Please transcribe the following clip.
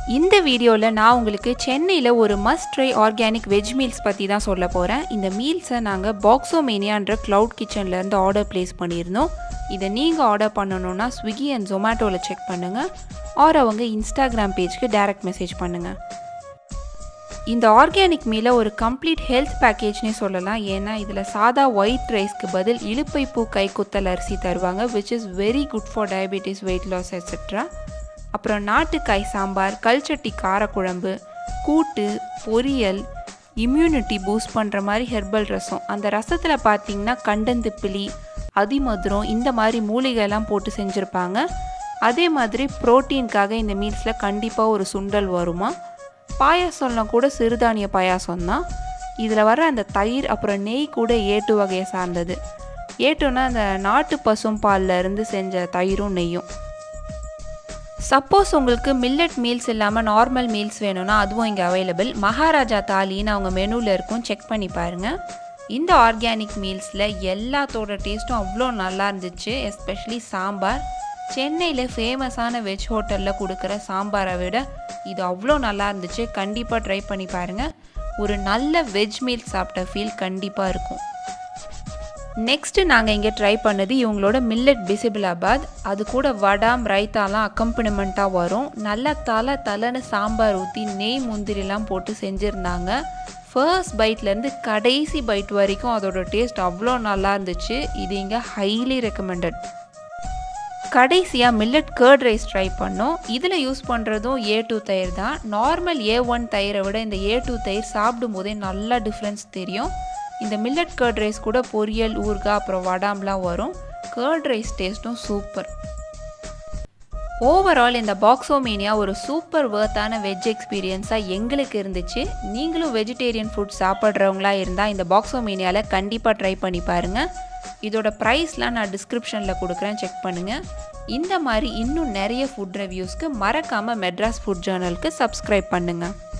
இந்த வீடியோவில் நான் உங்களுக்கு சென்னையில் ஒரு must try organic veg meals பற்றி தான் சொல்ல போகிறேன் இந்த மீல்ஸை நாங்கள் பாக்ஸோமேனியான்ற க்ளவுட் கிச்சன்லேருந்து ஆர்டர் ப்ளேஸ் பண்ணியிருந்தோம் இதை நீங்கள் ஆர்டர் பண்ணணுன்னா ஸ்விக்கி அண்ட் ஜொமேட்டோவில் செக் பண்ணுங்கள் ஆர் அவங்க இன்ஸ்டாகிராம் பேஜ்க்கு டைரக்ட் மெசேஜ் பண்ணுங்கள் இந்த ஆர்கானிக் மீலை ஒரு கம்ப்ளீட் ஹெல்த் பேக்கேஜ்னே சொல்லலாம் ஏன்னா இதில் சாதா ஒயிட் ரைஸ்க்கு பதில் இழுப்பை பூ கைக்குத்தல் அரிசி தருவாங்க which is very good for diabetes weight loss etcetera அப்புறம் நாட்டுக்காய் சாம்பார் கல்ச்சட்டி காரக்குழம்பு கூட்டு பொரியல் இம்யூனிட்டி பூஸ்ட் பண்ணுற மாதிரி ஹெர்பல் ரசம் அந்த ரசத்தில் பார்த்தீங்கன்னா கண்டந்திப்பிலி அதிமதுரம் இந்த மாதிரி மூலிகைலாம் போட்டு செஞ்சுருப்பாங்க அதே மாதிரி ப்ரோட்டீனுக்காக இந்த மீல்ஸில் கண்டிப்பாக ஒரு சுண்டல் வருமா பாயாசம்லாம் கூட சிறுதானிய பாயாசம் தான் இதில் வர அந்த தயிர் அப்புறம் நெய் கூட ஏட்டு வகையை சார்ந்தது ஏட்டுனா அந்த நாட்டு பசும் பாலில் இருந்து செஞ்ச தயிரும் நெய்யும் சப்போஸ் உங்களுக்கு மில்லட் மீல்ஸ் இல்லாமல் நார்மல் மீல்ஸ் வேணும்னா அதுவும் இங்கே அவைலபிள் மகாராஜா தாலின்னு அவங்க மெனுவில் இருக்கும் செக் பண்ணி பாருங்கள் இந்த ஆர்கானிக் மீல்ஸில் எல்லாத்தோட டேஸ்ட்டும் அவ்வளோ நல்லா இருந்துச்சு எஸ்பெஷலி சாம்பார் சென்னையில் ஃபேமஸான வெஜ் ஹோட்டலில் கொடுக்குற சாம்பாரை விட இது அவ்வளோ நல்லா இருந்துச்சு கண்டிப்பாக ட்ரை பண்ணி பாருங்கள் ஒரு நல்ல வெஜ் மீல் சாப்பிட்ட ஃபீல் கண்டிப்பாக இருக்கும் நெக்ஸ்ட்டு நாங்கள் இங்கே ட்ரை பண்ணது இவங்களோட மில்லட் பிசிபிளாபாத் அது கூட வடாம் ரைத்தாலாம் அக்கம்பனிமெண்ட்டாக வரும் நல்லா தலை தலைன்னு சாம்பார் ஊற்றி நெய் முந்திரிலாம் போட்டு செஞ்சுருந்தாங்க ஃபர்ஸ்ட் பைட்லேருந்து கடைசி பைட் வரைக்கும் அதோட டேஸ்ட் அவ்வளோ நல்லா இருந்துச்சு இது இங்கே ஹைலி ரெக்கமெண்டட் கடைசியாக மில்லட் கர்ட் ரைஸ் ட்ரை பண்ணோம் இதில் யூஸ் பண்ணுறதும் ஏ டூ தயிர் தான் நார்மல் ஏ ஒன் தயிரை விட இந்த ஏ டூ தயிர் சாப்பிடும் போதே நல்லா டிஃப்ரென்ஸ் தெரியும் இந்த மில்லட் கர்ட் ரைஸ் கூட பொரியல் ஊறுகாய் அப்புறம் வடாம்லாம் வரும் கர்ட் ரைஸ் டேஸ்ட்டும் சூப்பர் ஓவரால் இந்த பாக்ஸோமேனியா ஒரு சூப்பர் வேர்த்தான வெஜ் எக்ஸ்பீரியன்ஸாக எங்களுக்கு இருந்துச்சு நீங்களும் வெஜிடேரியன் ஃபுட் சாப்பிட்றவங்களா இருந்தால் இந்த பாக்ஸோமேனியாவில் கண்டிப்பாக ட்ரை பண்ணி பாருங்கள் இதோட ப்ரைஸ்லாம் நான் டிஸ்கிரிப்ஷனில் கொடுக்குறேன் செக் பண்ணுங்கள் இந்த மாதிரி இன்னும் நிறைய ஃபுட் ரிவ்யூஸ்க்கு மறக்காமல் மெட்ராஸ் ஃபுட் ஜேர்னலுக்கு சப்ஸ்கிரைப் பண்ணுங்கள்